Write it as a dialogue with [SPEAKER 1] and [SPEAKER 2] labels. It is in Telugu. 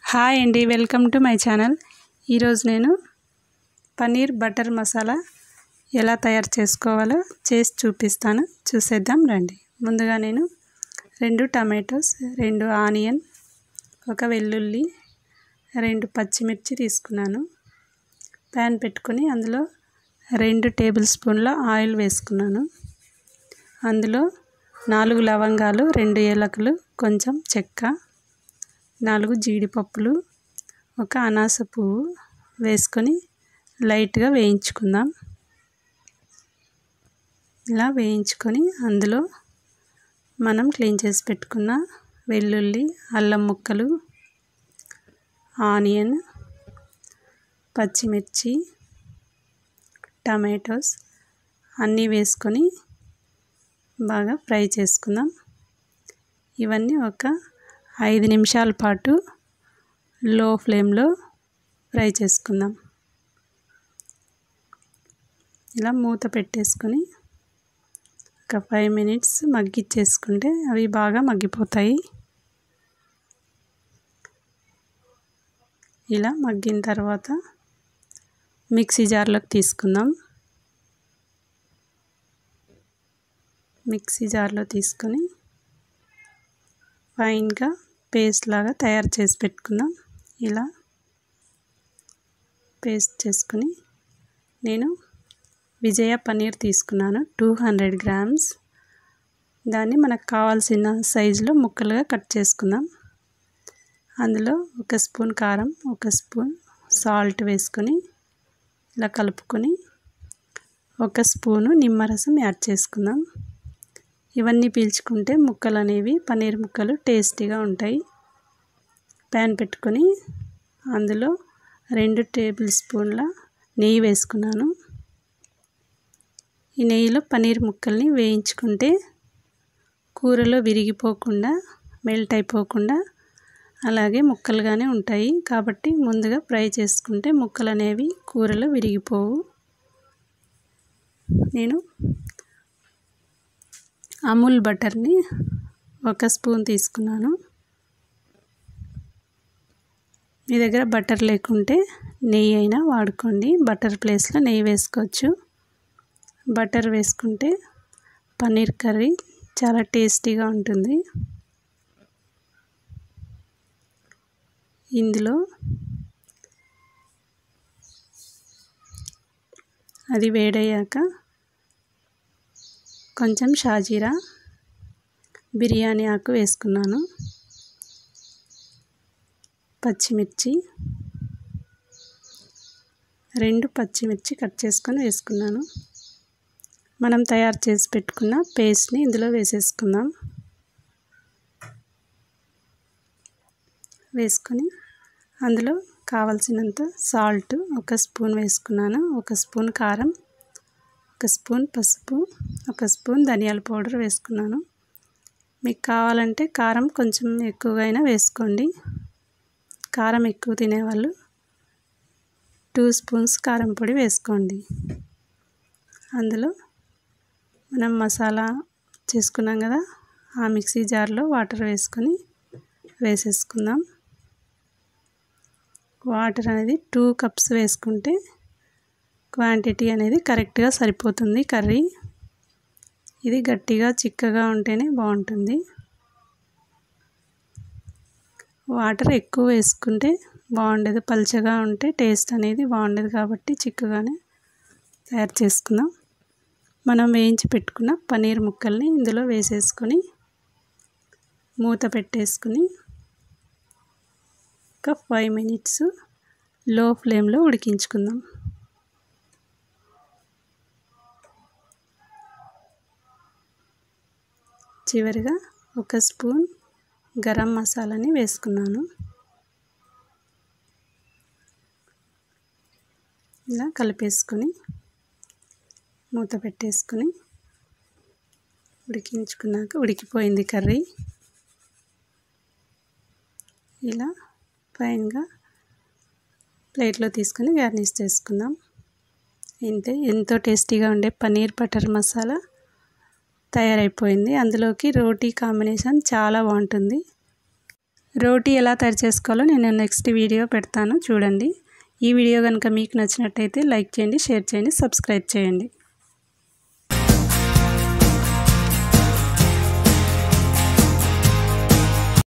[SPEAKER 1] హాయ్ అండి వెల్కమ్ టు మై ఛానల్ ఈరోజు నేను పన్నీర్ బటర్ మసాలా ఎలా తయారు చేసుకోవాలో చేసి చూపిస్తాను చూసేద్దాం రండి ముందుగా నేను రెండు టమాటోస్ రెండు ఆనియన్ ఒక వెల్లుల్లి రెండు పచ్చిమిర్చి తీసుకున్నాను ప్యాన్ పెట్టుకొని అందులో రెండు టేబుల్ స్పూన్ల ఆయిల్ వేసుకున్నాను అందులో నాలుగు లవంగాలు రెండు ఏలకులు కొంచెం చెక్క నాలుగు జీడిపప్పులు ఒక అనాస పువ్వు వేసుకొని లైట్గా వేయించుకుందాం ఇలా వేయించుకొని అందులో మనం క్లీన్ చేసి పెట్టుకున్న వెల్లుల్లి అల్లం ముక్కలు ఆనియన్ పచ్చిమిర్చి టమాటోస్ అన్నీ వేసుకొని బాగా ఫ్రై చేసుకుందాం ఇవన్నీ ఒక ఐదు నిమిషాల పాటు లో ఫ్లేమ్లో ఫ్రై చేసుకుందాం ఇలా మూత పెట్టేసుకొని ఒక ఫైవ్ మినిట్స్ మగ్గిచ్చేసుకుంటే అవి బాగా మగ్గిపోతాయి ఇలా మగ్గిన తర్వాత మిక్సీ జార్లోకి తీసుకుందాం మిక్సీ జార్లో తీసుకొని ఫైన్గా పేస్ట్ లాగా తయారు చేసి పెట్టుకుందాం ఇలా పేస్ట్ చేసుకుని నేను విజయ పన్నీర్ తీసుకున్నాను టూ హండ్రెడ్ గ్రామ్స్ దాన్ని మనకు కావాల్సిన సైజులో ముక్కలుగా కట్ చేసుకుందాం అందులో ఒక స్పూన్ కారం ఒక స్పూన్ సాల్ట్ వేసుకొని ఇలా కలుపుకొని ఒక స్పూను నిమ్మరసం యాడ్ చేసుకుందాం ఇవన్నీ పీల్చుకుంటే ముక్కలు అనేవి పన్నీర్ ముక్కలు టేస్టీగా ఉంటాయి ప్యాన్ పెట్టుకొని అందులో రెండు టేబుల్ స్పూన్ల నెయ్యి వేసుకున్నాను ఈ నెయ్యిలో పన్నీర్ ముక్కల్ని వేయించుకుంటే కూరలో విరిగిపోకుండా మెల్ట్ అయిపోకుండా అలాగే ముక్కలుగానే ఉంటాయి కాబట్టి ముందుగా ఫ్రై చేసుకుంటే ముక్కలు అనేవి కూరలో విరిగిపోవు నేను అమూల్ బటర్ని ఒక స్పూన్ తీసుకున్నాను మీ దగ్గర బటర్ లేకుంటే నెయ్యి అయినా వాడుకోండి బటర్ ప్లేస్లో నెయ్యి వేసుకోవచ్చు బటర్ వేసుకుంటే పన్నీర్ కర్రీ చాలా టేస్టీగా ఉంటుంది ఇందులో అది వేడయ్యాక కొంచెం షాజీరా బిర్యానీ ఆకు వేసుకున్నాను పచ్చిమిర్చి రెండు పచ్చిమిర్చి కట్ చేసుకొని వేసుకున్నాను మనం తయారు చేసి పెట్టుకున్న పేస్ట్ని ఇందులో వేసేసుకుందాం వేసుకొని అందులో కావలసినంత సాల్ట్ ఒక స్పూన్ వేసుకున్నాను ఒక స్పూన్ కారం ఒక స్పూన్ పసుపు ఒక స్పూన్ ధనియాల పౌడర్ వేసుకున్నాను మీకు కావాలంటే కారం కొంచెం ఎక్కువగా అయినా వేసుకోండి కారం ఎక్కువ తినేవాళ్ళు టూ స్పూన్స్ కారం పొడి వేసుకోండి అందులో మనం మసాలా చేసుకున్నాం కదా ఆ మిక్సీ జార్లో వాటర్ వేసుకొని వేసేసుకుందాం వాటర్ అనేది టూ కప్స్ వేసుకుంటే క్వాంటిటీ అనేది కరెక్ట్గా సరిపోతుంది కర్రీ ఇది గట్టిగా చిక్కగా ఉంటేనే బాగుంటుంది వాటర్ ఎక్కువ వేసుకుంటే బాగుండేది పలుచగా ఉంటే టేస్ట్ అనేది బాగుండేది కాబట్టి చిక్కగానే తయారు చేసుకుందాం మనం వేయించి పెట్టుకున్న పన్నీర్ ముక్కల్ని ఇందులో వేసేసుకొని మూత పెట్టేసుకుని ఒక ఫైవ్ మినిట్స్ లో ఫ్లేమ్లో ఉడికించుకుందాం చివరిగా ఒక స్పూన్ గరం మసాలాని వేసుకున్నాను ఇలా కలిపేసుకొని మూత పెట్టేసుకొని ఉడికించుకున్నాక ఉడికిపోయింది కర్రీ ఇలా ఫైన్గా ప్లేట్లో తీసుకొని గార్నిష్ చేసుకుందాం ఇంతే ఎంతో టేస్టీగా ఉండే పన్నీర్ బటర్ మసాలా తయారైపోయింది అందులోకి రోటీ కాంబినేషన్ చాలా బాగుంటుంది రోటీ ఎలా తయారు చేసుకోవాలో నేను నెక్స్ట్ వీడియో పెడతాను చూడండి ఈ వీడియో కనుక మీకు నచ్చినట్టయితే లైక్ చేయండి షేర్ చేయండి సబ్స్క్రైబ్ చేయండి